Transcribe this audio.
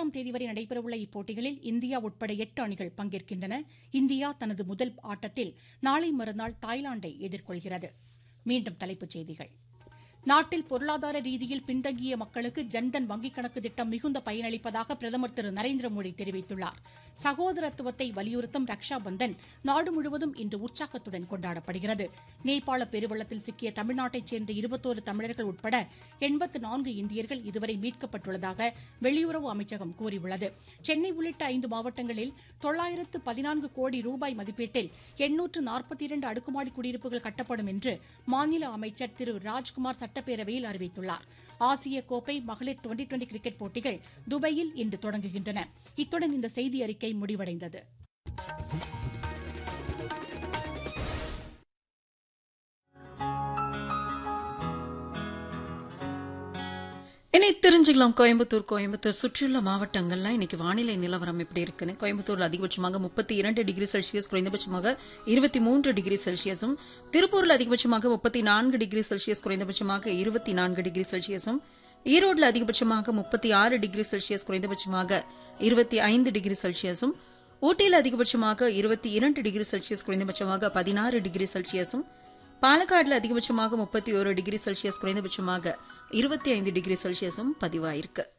முப்பதாம் தேதி வரை நடைபெறவுள்ள இப்போட்டிகளில் இந்தியா உட்பட எட்டு அணிகள் பங்கேற்கின்றன இந்தியா தனது முதல் ஆட்டத்தில் நாளை மறுநாள் தாய்லாந்தை எதிர்கொள்கிறது மீண்டும் தலைப்புச் செய்திகள் நாட்டில் பொருளாதார ரீதியில் பின்தங்கிய மக்களுக்கு ஜன்தன் வங்கிக் கணக்கு திட்டம் மிகுந்த பயனளிப்பதாக பிரதமர் திரு நரேந்திர மோடி தெரிவித்துள்ளார் சகோதரத்துவத்தை வலியுறுத்தும் ரக்ஷா பந்தன் நாடு முழுவதும் இன்று உற்சாகத்துடன் கொண்டாடப்படுகிறது நேபாள பெருவெள்ளத்தில் சிக்கிய தமிழ்நாட்டைச் சேர்ந்த இருபத்தோரு தமிழர்கள் உட்பட எண்பத்து நான்கு இந்தியர்கள் இதுவரை மீட்கப்பட்டுள்ளதாக வெளியுறவு அமைச்சகம் கூறியுள்ளது சென்னை உள்ளிட்ட ஐந்து மாவட்டங்களில் தொள்ளாயிரத்து பதினான்கு கோடி ரூபாய் மதிப்பீட்டில் எண்ணூற்று நாற்பத்தி இரண்டு அடுக்குமாடி குடியிருப்புகள் கட்டப்படும் என்று மாநில அமைச்சர் திரு ராஜ்குமார் சட்டப்பேரவையில் அறிவித்துள்ளார் ஆசிய கோப்பை மகளிர் டுவெண்டி டுவெண்டி கிரிக்கெட் போட்டிகள் துபாயில் இன்று தொடங்குகின்றன இத்துடன் இந்த செய்தி அறிக்கை முடிவடைந்தது இனி தெரிஞ்சுக்கலாம் கோயம்புத்தூர் கோயம்புத்தூர் சுற்றியுள்ள மாவட்டங்கள்ல இன்னைக்கு வானிலை நிலவரம் எப்படி இருக்குன்னு கோயம்புத்தூர்ல அதிகபட்சமாக முப்பத்தி இரண்டு டிகிரி செல்சியஸ் குறைந்தபட்சமாக இருபத்தி மூன்று டிகிரி செல்சியஸும் திருப்பூர்ல அதிகபட்சமாக முப்பத்தி நான்கு டிகிரி செல்சியஸ் குறைந்தபட்சமாக இருபத்தி நான்கு டிகிரி செல்சியஸும் ஈரோடுல அதிகபட்சமாக முப்பத்தி ஆறு டிகிரி செல்சியஸ் குறைந்தபட்சமாக இருபத்தி ஐந்து டிகிரி செல்சியஸும் ஊட்டியில் அதிகபட்சமாக இருபத்தி இரண்டு டிகிரி செல்சியஸ் குறைந்தபட்சமாக பதினாறு டிகிரி செல்சியஸும் பாலக்காடுல அதிகபட்சமாக முப்பத்தி ஒரு டிகிரி செல்சியஸ் குறைந்தபட்சமாக இருபத்தி ஐந்து டிகிரி செல்சியஸும் பதிவாயிருக்கு